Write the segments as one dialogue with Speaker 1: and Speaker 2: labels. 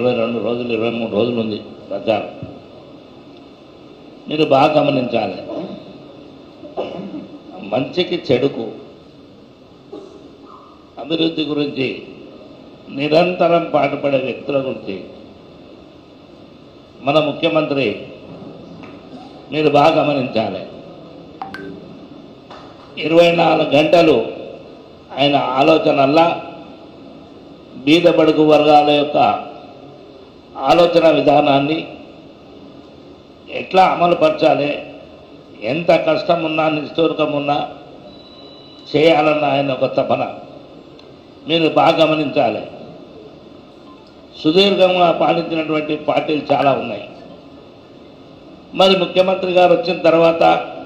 Speaker 1: ఇరవై రెండు రోజులు ఇరవై మూడు రోజులు ఉంది ప్రచారం మీరు బాగా గమనించాలి మంచికి చెడుకు అభివృద్ధి గురించి నిరంతరం పాటుపడే వ్యక్తుల గురించి మన ముఖ్యమంత్రి మీరు బాగా గమనించాలి ఇరవై నాలుగు గంటలు ఆయన ఆలోచనల్లా బీద బడుగు వర్గాల యొక్క ఆలోచన విధానాన్ని ఎట్లా అమలుపరచాలి ఎంత కష్టం ఉన్నా నిష్ఠూరకం ఉన్నా చేయాలన్న ఆయన ఒక తపన మీరు బాగా గమనించాలి సుదీర్ఘంగా పాలించినటువంటి పార్టీలు చాలా ఉన్నాయి మరి ముఖ్యమంత్రి గారు వచ్చిన తర్వాత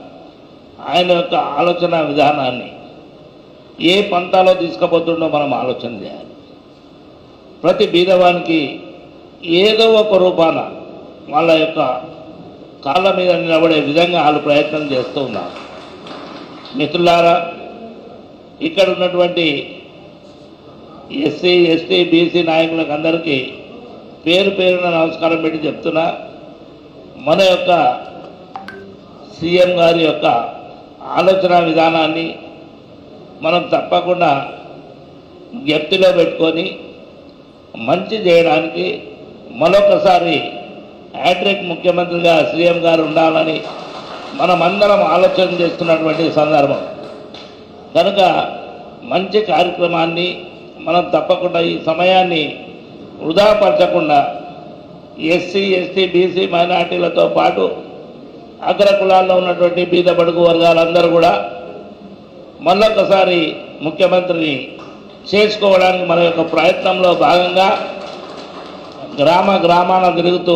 Speaker 1: ఆయన యొక్క ఆలోచన విధానాన్ని ఏ పంతాలో తీసుకుపోతుండో మనం ఆలోచన చేయాలి ప్రతి బీదవానికి ఏదో ఒక రూపాన వాళ్ళ యొక్క కాళ్ళ మీద నిలబడే విధంగా వాళ్ళు ప్రయత్నం చేస్తూ ఉన్నారు మిత్రులారా ఇక్కడ ఉన్నటువంటి ఎస్సీ ఎస్టీ బీసీ నాయకులకు అందరికీ పేరు పేరున నమస్కారం పెట్టి చెప్తున్నా మన యొక్క సీఎం గారి యొక్క ఆలోచన విధానాన్ని మనం తప్పకుండా జ్ఞప్తిలో పెట్టుకొని మంచి చేయడానికి మరొకసారి హ్యాట్రిక్ ముఖ్యమంత్రిగా సీఎం గారు ఉండాలని మనమందరం ఆలోచన చేస్తున్నటువంటి సందర్భం కనుక మంచి కార్యక్రమాన్ని మనం తప్పకుండా ఈ సమయాన్ని వృధాపరచకుండా ఎస్సీ ఎస్టీ బీసీ మైనార్టీలతో పాటు అగ్ర కులాల్లో ఉన్నటువంటి బీద బడుగు వర్గాలందరూ కూడా మళ్ళొకసారి ముఖ్యమంత్రిని చేసుకోవడానికి మన యొక్క ప్రయత్నంలో భాగంగా గ్రామ గ్రామాన తిరుగుతూ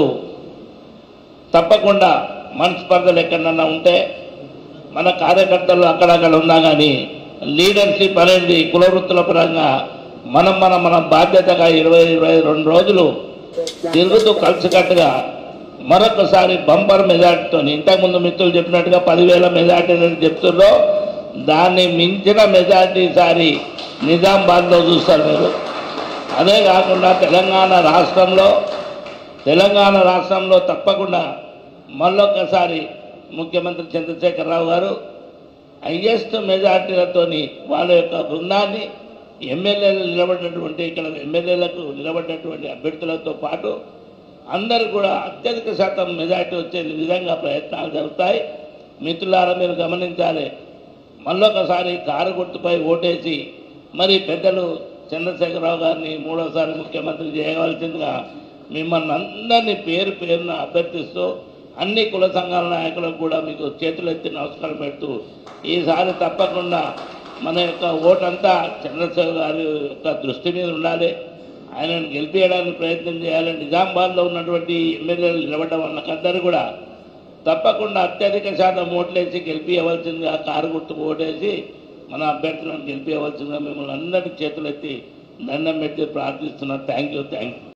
Speaker 1: తప్పకుండా మనస్పర్ధలు ఎక్కడన్నా ఉంటే మన కార్యకర్తలు అక్కడక్కడ ఉన్నా కానీ లీడర్షిప్ అనేది కులవృత్తుల పరంగా మనం మన మన బాధ్యతగా ఇరవై ఇరవై రెండు రోజులు తిరుగుతూ కలిసికట్టుగా మరొకసారి బంపర్ మెజార్టీతో ఇంతకుముందు మిత్రులు చెప్పినట్టుగా పదివేల మెజార్టీ అని చెప్తుండ్రో దాన్ని మించిన మెజార్టీ ఈసారి నిజామాబాద్లో చూస్తారు మీరు అదే కాకుండా తెలంగాణ రాష్ట్రంలో తెలంగాణ రాష్ట్రంలో తప్పకుండా మళ్ళొక్కసారి ముఖ్యమంత్రి చంద్రశేఖరరావు గారు హయ్యెస్ట్ మెజార్టీలతోని వాళ్ళ యొక్క బృందాన్ని ఎమ్మెల్యేలు నిలబడినటువంటి ఇక్కడ ఎమ్మెల్యేలకు నిలబడినటువంటి అభ్యర్థులతో పాటు అందరు కూడా అత్యధిక శాతం మెజార్టీ వచ్చే విధంగా ప్రయత్నాలు జరుగుతాయి మిత్రులారా మీరు గమనించాలి మళ్ళొకసారి కారు గుర్తుపై ఓటేసి మరి పెద్దలు చంద్రశేఖరరావు గారిని మూడోసారి ముఖ్యమంత్రి చేయవలసిందిగా మిమ్మల్ని అందరినీ పేరు పేరున అభ్యర్థిస్తూ అన్ని కుల సంఘాల నాయకులకు కూడా మీకు చేతులెత్తి నమస్కారం పెడుతూ ఈసారి తప్పకుండా మన యొక్క ఓటంతా చంద్రశేఖర్ గారి యొక్క దృష్టి మీద ఉండాలి ఆయనను గెలిపించడానికి ప్రయత్నం చేయాలి నిజామాబాద్లో ఉన్నటువంటి ఎమ్మెల్యేలు నిలబడ్డ వాళ్ళకందరూ కూడా తప్పకుండా అత్యధిక శాతం ఓట్లేసి గెలిపించవలసిందిగా కారు గుర్తుకు ఓటేసి మన అభ్యర్థులను గెలిపించవలసిందిగా మిమ్మల్ని అందరికీ చేతులెత్తి దండం పెట్టి ప్రార్థిస్తున్నాను థ్యాంక్ యూ థ్యాంక్ యూ